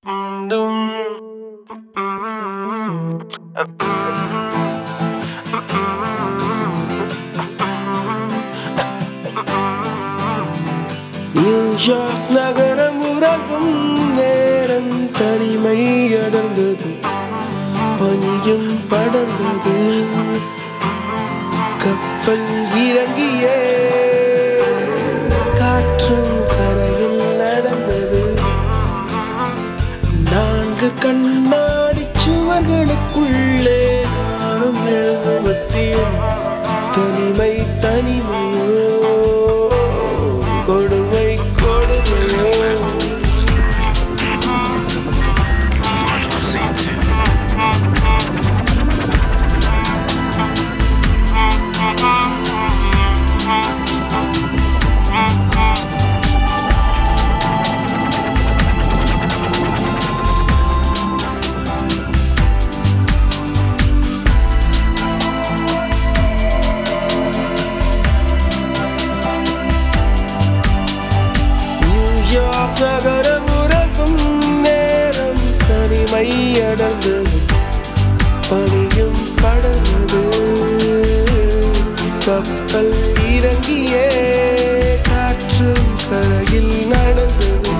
New York நகரம் உறங்கும் நேரம் தனிமை அடர்ந்தது பனியும் படர்ந்தது கப்பல் இறங்கியே காற்றும் கரையில் நடந்தது நான்கு கண்ணாடி சுவர்களுக்குள்ளே நானும் எழுதுவத்தியும் தனிமை தனிமையோ கொடுமை கொடுமையோ நியூயார்க் நகரம் உறங்கும் நேரம் தனிமை அடர்ந்தது பனியும் படர்ந்தது கப்பல் இறங்கியே காற்று கரையில் நடந்தது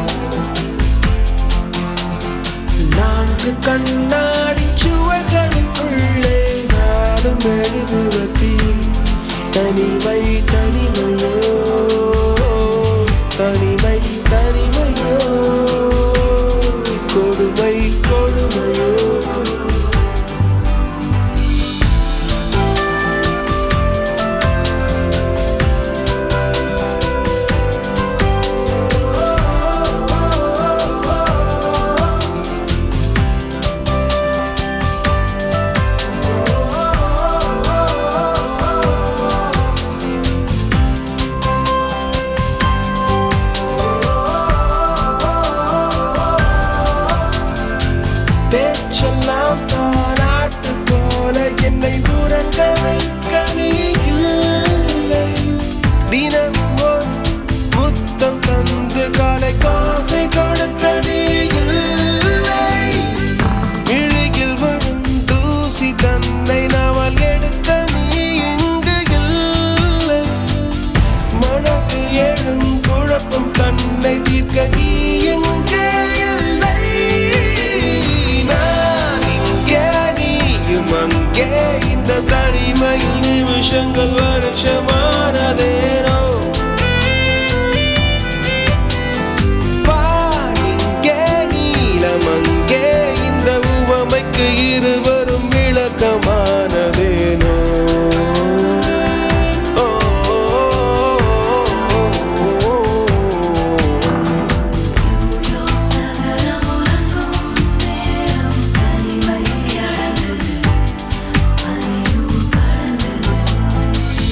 நான்கு கண்ணாடி சுவர்களுக்குள்ளே நாடும் எழுதுவதி தனிமை தனிமையோ தனிமை தனிமையோ கொடுமை கொடுமையோ பேச்செல்லாம் தானாட்டு போல என்னை உறங்க வைக்க நீ இல்லை தினமும் ஒரு முத்தம் தந்து காலை காஃபி கொடுக்க நீ இல்லை இழுகில் வரும் தூசி தன்னை நாவல் எடுக்க நீ இங்கு இல்லை மனதில் எழும் குழப்பம் தன்னை தீர்க்க நீ எங்கே இல்லை நான் இங்கே நீயும் அங்கே இந்த தனிமையில் நிமிஷங்கள் வருஷமானதேனோ வானிங்கே நீலம் அங்கே இந்த உவமைக்கு இருவரும் விளக்கமானதேனோ ஓ, ஓ, ஓ, ஓ. நகரம் உறங்கும் நேரம் தனிமை அடர்ந்தது பனியும் படர்ந்தது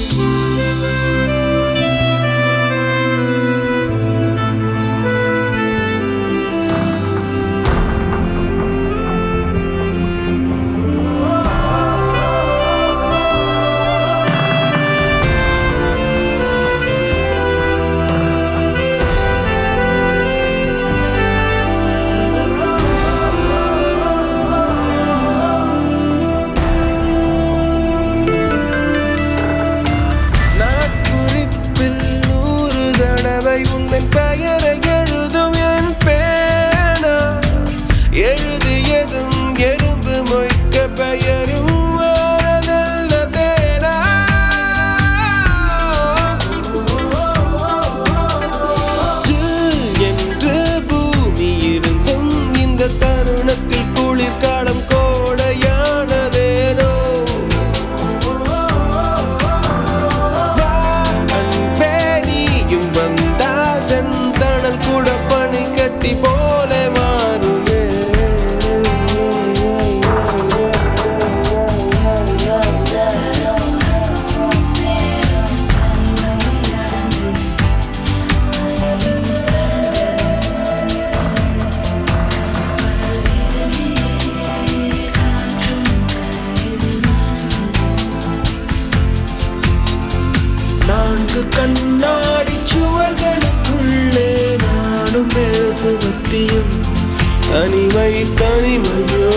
தனிமை தனிமையோ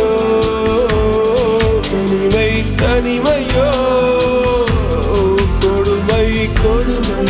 தனிமை தனிமையோ கொடுமை கொடுமை